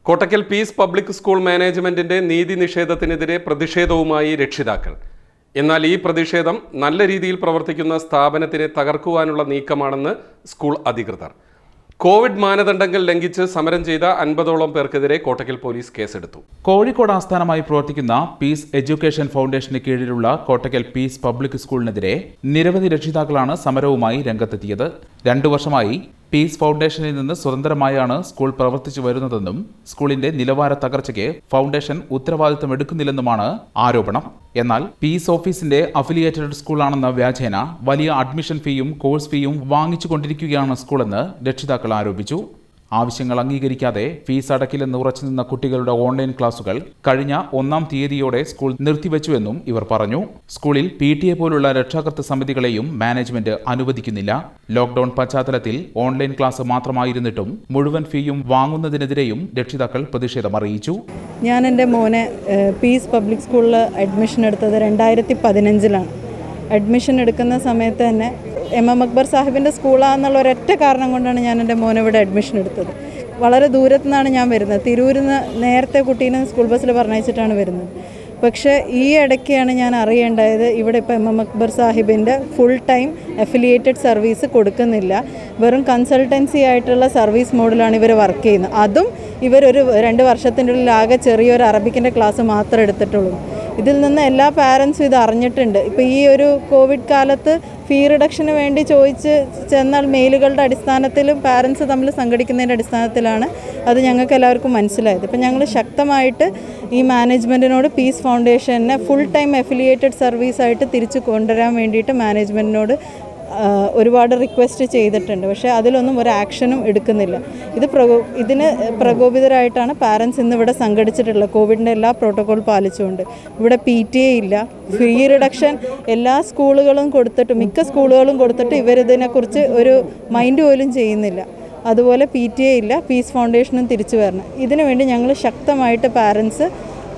Kottakkal piece public school മാനേജ്മെന്റിന്റെ നീതി നിഷേധത്തിനെതിരെ പ്രതിഷേധവുമായി രക്ഷിതാക്കൾ എന്നാൽ ഈ പ്രതിഷേധം നല്ല രീതിയിൽ പ്രവർത്തിക്കുന്ന സ്ഥാപനത്തിനെ തകർക്കുവാനുള്ള നീക്കമാണെന്ന് സ്കൂൾ അധികൃതർ കോവിഡ് മാനദണ്ഡങ്ങൾ ലംഘിച്ച് സമരം ചെയ്ത അൻപതോളം പേർക്കെതിരെ കോട്ടക്കൽ പോലീസ് കേസെടുത്തു കോഴിക്കോട് ആസ്ഥാനമായി പ്രവർത്തിക്കുന്ന പീസ് എഡ്യൂക്കേഷൻ ഫൗണ്ടേഷന് കീഴിലുള്ള കോട്ടക്കൽ പീസ് പബ്ലിക് സ്കൂളിനെതിരെ നിരവധി രക്ഷിതാക്കളാണ് സമരവുമായി രംഗത്തെത്തിയത് രണ്ടു വർഷമായി പീസ് ഫൗണ്ടേഷനിൽ നിന്ന് സ്വതന്ത്രമായാണ് സ്കൂൾ പ്രവർത്തിച്ചു വരുന്നതെന്നും സ്കൂളിന്റെ നിലവാര തകർച്ചയ്ക്ക് ഫൗണ്ടേഷൻ ഉത്തരവാദിത്തം എടുക്കുന്നില്ലെന്നുമാണ് ആരോപണം എന്നാൽ പീസ് ഓഫീസിന്റെ അഫിലിയേറ്റഡ് സ്കൂളാണെന്ന വ്യാജേന വലിയ അഡ്മിഷൻ ഫീയും കോഴ്സ് ഫീയും വാങ്ങിച്ചുകൊണ്ടിരിക്കുകയാണ് സ്കൂളെന്ന് രക്ഷിതാക്കൾ ആരോപിച്ചു ആവശ്യങ്ങൾ അംഗീകരിക്കാതെ ഫീസ് അടക്കില്ലെന്ന് ഉറച്ചുനിന്ന കുട്ടികളുടെ ഓൺലൈൻ ക്ലാസുകൾ കഴിഞ്ഞ ഒന്നാം തീയതിയോടെ സ്കൂൾ നിർത്തിവെച്ചുവെന്നും ഇവർ പറഞ്ഞു സ്കൂളിൽ പി ടി എ പോലുള്ള രക്ഷാകർതൃ സമിതികളെയും മാനേജ്മെന്റ് അനുവദിക്കുന്നില്ല ലോക്ഡൌൺ പശ്ചാത്തലത്തിൽ ഓൺലൈൻ ക്ലാസ് മാത്രമായിരുന്നിട്ടും മുഴുവൻ ഫീയും വാങ്ങുന്നതിനെതിരെയും രക്ഷിതാക്കൾ പ്രതിഷേധം അറിയിച്ചു ഞാൻ എൻ്റെ മോനെ ഏഹ്, പീസ് പബ്ലിക് സ്കൂളിൽ അഡ്മിഷൻ എടുത്തത് രണ്ടായിരത്തി പതിനഞ്ചിലാണ് അഡ്മിഷൻ എടുക്കുന്ന സമയത്ത് തന്നെ എം എം അക്ബർ സാഹിബിൻ്റെ സ്കൂളാന്നുള്ള ഒരൊറ്റ കാരണം കൊണ്ടാണ് ഞാൻ എൻ്റെ മോനെ ഇവിടെ അഡ്മിഷൻ എടുത്തത് വളരെ ദൂരത്തു നിന്നാണ് ഞാൻ വരുന്നത് തിരൂരിൽ നിന്ന് നേരത്തെ കുട്ടീനെ സ്കൂൾ ബസ്സിൽ പറഞ്ഞയച്ചിട്ടാണ് വരുന്നത് പക്ഷേ ഈ ഇടയ്ക്കാണ് ഞാൻ അറിയേണ്ടത് ഇവിടെ ഇപ്പോൾ എം എം അക്ബർ സാഹിബിൻ്റെ ഫുൾ ടൈം അഫിലിയേറ്റഡ് സർവീസ് കൊടുക്കുന്നില്ല വെറും കൺസൾട്ടൻസി ആയിട്ടുള്ള സർവീസ് മോഡിലാണ് ഇവർ വർക്ക് ചെയ്യുന്നത് അതും ഇവരൊരു രണ്ട് വർഷത്തിൻ്റെ ഉള്ളിൽ ആകെ ചെറിയൊരു അറബിക്കിൻ്റെ ക്ലാസ് മാത്രമേ എടുത്തിട്ടുള്ളൂ ഇതിൽ നിന്ന് എല്ലാ പാരൻസും ഇത് അറിഞ്ഞിട്ടുണ്ട് ഇപ്പോൾ ഈ ഒരു കോവിഡ് കാലത്ത് ഫീ റിഡക്ഷന് വേണ്ടി ചോദിച്ച് ചെന്നാൽ മെയിലുകളുടെ അടിസ്ഥാനത്തിലും പാരൻസ് തമ്മിൽ സംഘടിക്കുന്നതിൻ്റെ അടിസ്ഥാനത്തിലാണ് അത് ഞങ്ങൾക്ക് എല്ലാവർക്കും മനസ്സിലായത് ഇപ്പം ഞങ്ങൾ ശക്തമായിട്ട് ഈ മാനേജ്മെൻറ്റിനോട് പീസ് ഫൗണ്ടേഷനെ ഫുൾ ടൈം അഫിലിയേറ്റഡ് സർവീസായിട്ട് തിരിച്ചു കൊണ്ടുവരാൻ വേണ്ടിയിട്ട് മാനേജ്മെൻറ്റിനോട് ആഹ് ഒരുപാട് റിക്വസ്റ്റ് ചെയ്തിട്ടുണ്ട് പക്ഷേ അതിലൊന്നും ഒരു ആക്ഷനും എടുക്കുന്നില്ല ഇത് പ്രകോ ഇതിന് പ്രകോപിതരായിട്ടാണ് പാരൻസ് ഇന്ന് ഇവിടെ സംഘടിച്ചിട്ടുള്ളത് കോവിഡിൻ്റെ എല്ലാ പ്രോട്ടോകോൾ പാലിച്ചുകൊണ്ട് ഇവിടെ പി ടി എ ഇല്ല ഫീ റിഡക്ഷൻ എല്ലാ സ്കൂളുകളും കൊടുത്തിട്ട് മിക്ക സ്കൂളുകളും കൊടുത്തിട്ട് ഇവരിതിനെക്കുറിച്ച് ഒരു മൈൻഡ് പോലും ചെയ്യുന്നില്ല അതുപോലെ പി ടി എ ഇല്ല പീസ് ഫൗണ്ടേഷനും തിരിച്ചു വരണം ഇതിനു വേണ്ടി ഞങ്ങൾ ശക്തമായിട്ട് പാരൻസ്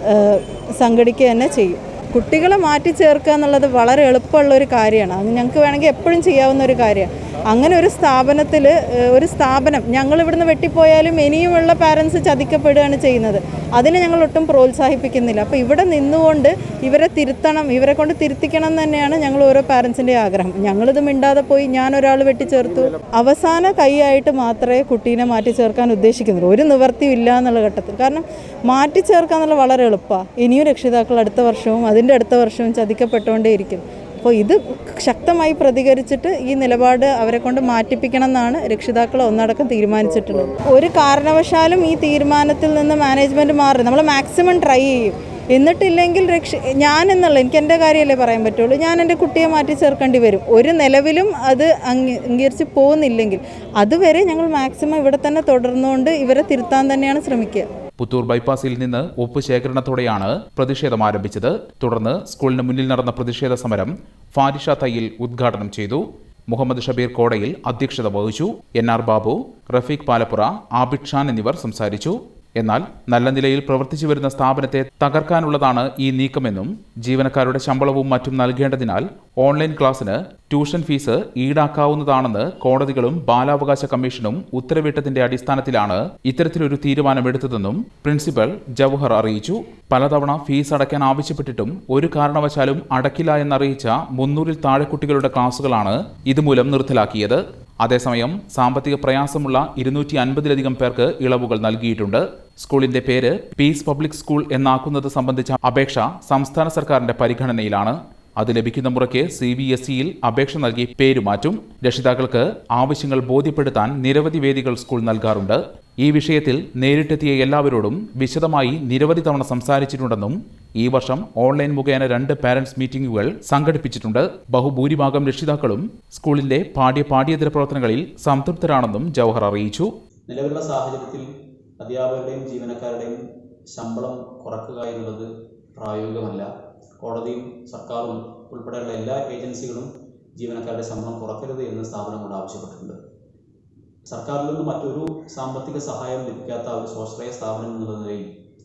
സംഘടിക്കുക തന്നെ ചെയ്യും കുട്ടികളെ മാറ്റി ചേർക്കുക എന്നുള്ളത് വളരെ എളുപ്പമുള്ള ഒരു കാര്യമാണ് അത് ഞങ്ങൾക്ക് വേണമെങ്കിൽ എപ്പോഴും ചെയ്യാവുന്ന ഒരു കാര്യമാണ് അങ്ങനെ ഒരു സ്ഥാപനത്തിൽ ഒരു സ്ഥാപനം ഞങ്ങൾ ഇവിടുന്ന് വെട്ടിപ്പോയാലും ഇനിയുമുള്ള പാരൻസ് ചതിക്കപ്പെടുകയാണ് ചെയ്യുന്നത് അതിനെ ഞങ്ങൾ ഒട്ടും പ്രോത്സാഹിപ്പിക്കുന്നില്ല അപ്പോൾ ഇവിടെ നിന്നുകൊണ്ട് ഇവരെ തിരുത്തണം ഇവരെ കൊണ്ട് തിരുത്തിക്കണം എന്ന് തന്നെയാണ് ഞങ്ങൾ ഓരോ പാരൻസിൻ്റെ ആഗ്രഹം ഞങ്ങളിത് മിണ്ടാതെ പോയി ഞാൻ ഒരാൾ വെട്ടിച്ചേർത്തു അവസാന കൈയായിട്ട് മാത്രമേ കുട്ടീനെ മാറ്റി ചേർക്കാൻ ഉദ്ദേശിക്കുന്നുള്ളൂ ഒരു നിവർത്തിയും ഇല്ല എന്നുള്ള ഘട്ടത്തിൽ കാരണം മാറ്റി ചേർക്കുക എന്നുള്ളത് വളരെ എളുപ്പമാണ് ഇനിയും രക്ഷിതാക്കൾ അടുത്ത വർഷവും അതിൻ്റെ അടുത്ത വർഷവും ചതിക്കപ്പെട്ടുകൊണ്ടേയിരിക്കും അപ്പോൾ ഇത് ശക്തമായി പ്രതികരിച്ചിട്ട് ഈ നിലപാട് അവരെ കൊണ്ട് മാറ്റിപ്പിക്കണം എന്നാണ് രക്ഷിതാക്കൾ ഒന്നടക്കം തീരുമാനിച്ചിട്ടുള്ളത് ഒരു കാരണവശാലും ഈ തീരുമാനത്തിൽ നിന്ന് മാനേജ്മെൻറ്റ് മാറി നമ്മൾ മാക്സിമം ട്രൈ ചെയ്യും എന്നിട്ടില്ലെങ്കിൽ രക്ഷ ഞാൻ എന്നുള്ള എനിക്ക് എൻ്റെ കാര്യമല്ലേ പറയാൻ പറ്റുള്ളൂ ഞാൻ എൻ്റെ കുട്ടിയെ മാറ്റി ചേർക്കേണ്ടി വരും ഒരു നിലവിലും അത് അംഗീ- അംഗീകരിച്ച് പോകുന്നില്ലെങ്കിൽ അതുവരെ ഞങ്ങൾ മാക്സിമം ഇവിടെ തന്നെ തുടർന്നുകൊണ്ട് ഇവരെ തിരുത്താൻ തന്നെയാണ് ശ്രമിക്കുക പുത്തൂർ ബൈപ്പാസിൽ നിന്ന് ഒപ്പ് ശേഖരണത്തോടെയാണ് പ്രതിഷേധം ആരംഭിച്ചത് തുടർന്ന് സ്കൂളിന് മുന്നിൽ നടന്ന പ്രതിഷേധ സമരം ഫാരിഷ തയ്യിൽ ഉദ്ഘാടനം ചെയ്തു മുഹമ്മദ് ഷബീർ കോടയിൽ അധ്യക്ഷത വഹിച്ചു എൻ ആർ ബാബു റഫീഖ് പാലപ്പുറ ആബിദ് ഖാൻ എന്നിവർ സംസാരിച്ചു എന്നാൽ നല്ല നിലയിൽ പ്രവർത്തിച്ചു വരുന്ന സ്ഥാപനത്തെ തകർക്കാനുള്ളതാണ് ഈ നീക്കമെന്നും ജീവനക്കാരുടെ ശമ്പളവും മറ്റും നൽകേണ്ടതിനാൽ ഓൺലൈൻ ക്ലാസ്സിന് ട്യൂഷൻ ഫീസ് ഈടാക്കാവുന്നതാണെന്ന് കോടതികളും ബാലാവകാശ കമ്മീഷനും ഉത്തരവിട്ടതിന്റെ അടിസ്ഥാനത്തിലാണ് ഇത്തരത്തിലൊരു തീരുമാനമെടുത്തതെന്നും പ്രിൻസിപ്പൽ ജവഹർ അറിയിച്ചു പലതവണ ഫീസ് അടയ്ക്കാൻ ആവശ്യപ്പെട്ടിട്ടും ഒരു കാരണവശാലും അടക്കില്ല എന്നറിയിച്ച മുന്നൂറിൽ താഴെ കുട്ടികളുടെ ക്ലാസുകളാണ് ഇതുമൂലം നിർത്തലാക്കിയത് അതേസമയം സാമ്പത്തിക പ്രയാസമുള്ള ഇരുന്നൂറ്റി അൻപതിലധികം പേർക്ക് ഇളവുകൾ നൽകിയിട്ടുണ്ട് സ്കൂളിന്റെ പേര് പീസ് പബ്ലിക് സ്കൂൾ എന്നാക്കുന്നത് സംബന്ധിച്ച അപേക്ഷ സംസ്ഥാന സർക്കാരിന്റെ പരിഗണനയിലാണ് അത് ലഭിക്കുന്ന മുറയ്ക്ക് സി ബി എസ് ഇയിൽ അപേക്ഷ നൽകി പേര് മാറ്റും രക്ഷിതാക്കൾക്ക് ആവശ്യങ്ങൾ ബോധ്യപ്പെടുത്താൻ നിരവധി വേദികൾ സ്കൂൾ നൽകാറുണ്ട് ഈ വിഷയത്തിൽ നേരിട്ടെത്തിയ എല്ലാവരോടും വിശദമായി നിരവധി തവണ സംസാരിച്ചിട്ടുണ്ടെന്നും ഈ വർഷം ഓൺലൈൻ മുഖേന രണ്ട് പാരന്റ്സ് മീറ്റിംഗുകൾ സംഘടിപ്പിച്ചിട്ടുണ്ട് ബഹുഭൂരിഭാഗം രക്ഷിതാക്കളും സ്കൂളിന്റെ പാഠ്യ പാഠ്യേതര പ്രവർത്തനങ്ങളിൽ സംതൃപ്തരാണെന്നും ജവഹർ അറിയിച്ചു നിലവിലുള്ള സാഹചര്യത്തിൽ അധ്യാപകരുടെയും ജീവനക്കാരുടെയും ശമ്പളം കുറക്കുക എന്നുള്ളത് പ്രായോഗികമല്ല കോടതിയും സർക്കാരും ഉൾപ്പെടെയുള്ള എല്ലാ ഏജൻസികളും ജീവനക്കാരുടെ ശമ്പളം കുറക്കരുത് എന്ന് സ്ഥാപനങ്ങളോട് ആവശ്യപ്പെട്ടിട്ടുണ്ട് സർക്കാരിൽ നിന്ന് മറ്റൊരു സാമ്പത്തിക സഹായം ലഭിക്കാത്ത ഒരു സ്വാശ്രയ സ്ഥാപനം എന്നുള്ള നിലയിൽ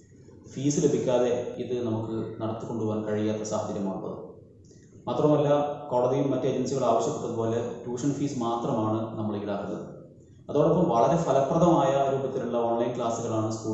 ഫീസ് ലഭിക്കാതെ ഇത് നമുക്ക് നടത്തിക്കൊണ്ടുപോകാൻ കഴിയാത്ത സാഹചര്യമാണുള്ളത് മാത്രമല്ല കോടതിയും മറ്റ് ഏജൻസികൾ ആവശ്യപ്പെട്ടതുപോലെ ട്യൂഷൻ ഫീസ് മാത്രമാണ് നമ്മൾ ഈടാക്കുന്നത് അതോടൊപ്പം വളരെ ഫലപ്രദമായ രൂപത്തിലുള്ള ഓൺലൈൻ ക്ലാസ്സുകളാണ് സ്കൂള്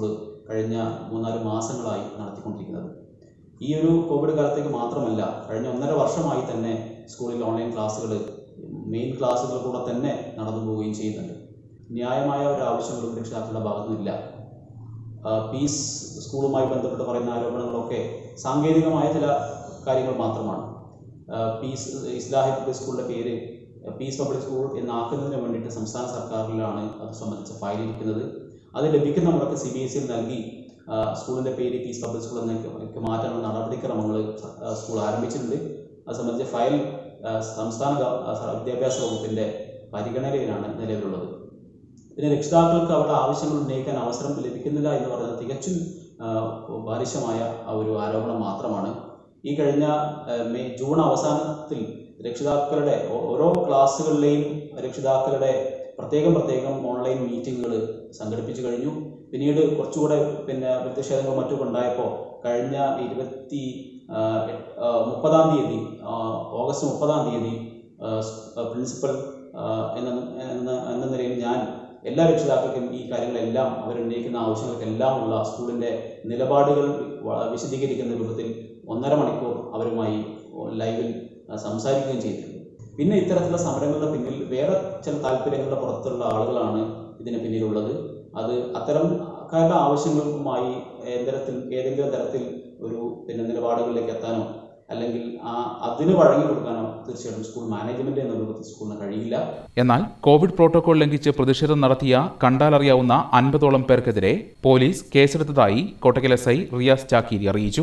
കഴിഞ്ഞ മൂന്നാല് മാസങ്ങളായി നടത്തിക്കൊണ്ടിരിക്കുന്നത് ഈ ഒരു കോവിഡ് കാലത്തേക്ക് മാത്രമല്ല കഴിഞ്ഞ ഒന്നര വർഷമായി തന്നെ സ്കൂളിൽ ഓൺലൈൻ ക്ലാസ്സുകൾ മെയിൻ ക്ലാസ്സുകൾ കൂടെ തന്നെ നടന്നു പോവുകയും ചെയ്യുന്നുണ്ട് ന്യായമായ ഒരു ആവശ്യങ്ങളും രക്ഷിതാക്കളുടെ ഭാഗത്തുനിന്നില്ല ആ, പീസ് സ്കൂളുമായി ബന്ധപ്പെട്ട് പറയുന്ന ആരോപണങ്ങളൊക്കെ സാങ്കേതികമായ ചില കാര്യങ്ങൾ മാത്രമാണ് ആ, പീസ് ഇസ്ലാഹി പബ്ലിക് സ്കൂളിൻ്റെ പേര് പീസ് പബ്ലിക് സ്കൂൾ എന്നാക്കുന്നതിന് വേണ്ടിയിട്ട് സംസ്ഥാന സർക്കാരിലാണ് അത് സംബന്ധിച്ച ഫയൽ ഇരിക്കുന്നത് അത് ലഭിക്കുന്ന മുറക്ക് സി ബി എസ് സിയിൽ നൽകി ആ, സ്കൂളിൻ്റെ പേര് പീസ് പബ്ലിക് സ്കൂൾ എന്നൊക്കെ മാറ്റാനുള്ള നടപടിക്രമങ്ങൾ ആ, സ്കൂൾ ആരംഭിച്ചിട്ടുണ്ട് അത് സംബന്ധിച്ച ഫയൽ ആ, സംസ്ഥാന ഗവ- ആ, വിദ്യാഭ്യാസ വകുപ്പിൻ്റെ പരിഗണനയിലാണ് നിലവിലുള്ളത് പിന്നെ രക്ഷിതാക്കൾക്ക് അവരുടെ ആവശ്യങ്ങൾ ഉന്നയിക്കാൻ അവസരം ലഭിക്കുന്നില്ല എന്ന് പറയുന്നത് തികച്ചും ആ, ബാലിശമായ ആ ഒരു ആരോപണം മാത്രമാണ് ഈ കഴിഞ്ഞ ആ, മെയ് ജൂൺ അവസാനത്തിൽ രക്ഷിതാക്കളുടെ ഓ- ഓരോ ക്ലാസ്സുകളിലെയും രക്ഷിതാക്കളുടെ പ്രത്യേകം പ്രത്യേകം ഓൺലൈൻ മീറ്റിങ്ങുകൾ സംഘടിപ്പിച്ചു കഴിഞ്ഞു പിന്നീട് കുറച്ചുകൂടെ പിന്നെ പ്രതിഷേധങ്ങൾ മറ്റും ഉണ്ടായപ്പോൾ കഴിഞ്ഞ ഇരുപത്തി ആ, എട്ട്- ആ, മുപ്പതാം തീയതി ആ, ഓഗസ്റ്റ് മുപ്പതാം തീയതി ആ, സ്- ആ, പ്രിൻസിപ്പൽ ആ, എന്ന എന്ന എന്ന നിലയിൽ ഞാൻ എല്ലാ രക്ഷിതാക്കൾക്കും ഈ കാര്യങ്ങളെല്ലാം അവരുന്നയിക്കുന്ന ആവശ്യങ്ങൾക്കെല്ലാം ഉള്ള സ്കൂളിൻ്റെ നിലപാടുകൾ വ- വിശദീകരിക്കുന്ന രൂപത്തിൽ ഒന്നര മണിക്കൂർ അവരുമായി ലൈവിൽ ആ, സംസാരിക്കുകയും ചെയ്തിട്ടുണ്ട് പിന്നെ ഇത്തരത്തിലുള്ള സമരങ്ങളുടെ പിന്നിൽ വേറെ ചില താല്പര്യങ്ങളുടെ പുറത്തുള്ള ആളുകളാണ് ഇതിന് പിന്നിലുള്ളത് അത് അത്തരം കാരുടെ ആവശ്യങ്ങൾക്കുമായി ഏതരത്തിൽ ഏതെങ്കിലും തരത്തിൽ ഒരു പിന്നെ നിലപാടുകളിലേക്ക് എത്താനോ അല്ലെങ്കിൽ ആ അതിന് വഴങ്ങി കൊടുക്കാനോ തീർച്ചയായിട്ടും സ്കൂൾ മാനേജ്മെന്റ് എന്ന രൂപത്തിൽ സ്കൂളിന് കഴിയില്ല എന്നാൽ കോവിഡ് പ്രോട്ടോകോൾ ലംഘിച്ച് പ്രതിഷേധം നടത്തിയ കണ്ടാലറിയാവുന്ന അൻപതോളം പേർക്കെതിരെ പോലീസ് കേസെടുത്തതായി കോട്ടക്കൽ എസ് ഐ റിയാസ് ചാക്കീരി അറിയിച്ചു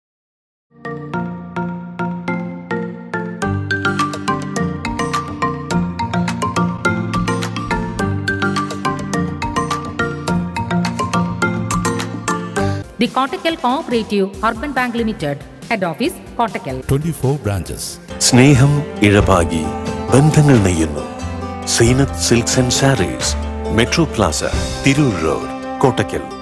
The Kottakkal Cooperative Urban Bank Limited, Head Office, Kottakkal. 24 branches. സ്നേഹം ഇഴപാകി ബന്ധങ്ങൾ നെയ്യുന്നു Zeenath silks and sarees Metro Plaza Tirur road Kottakkal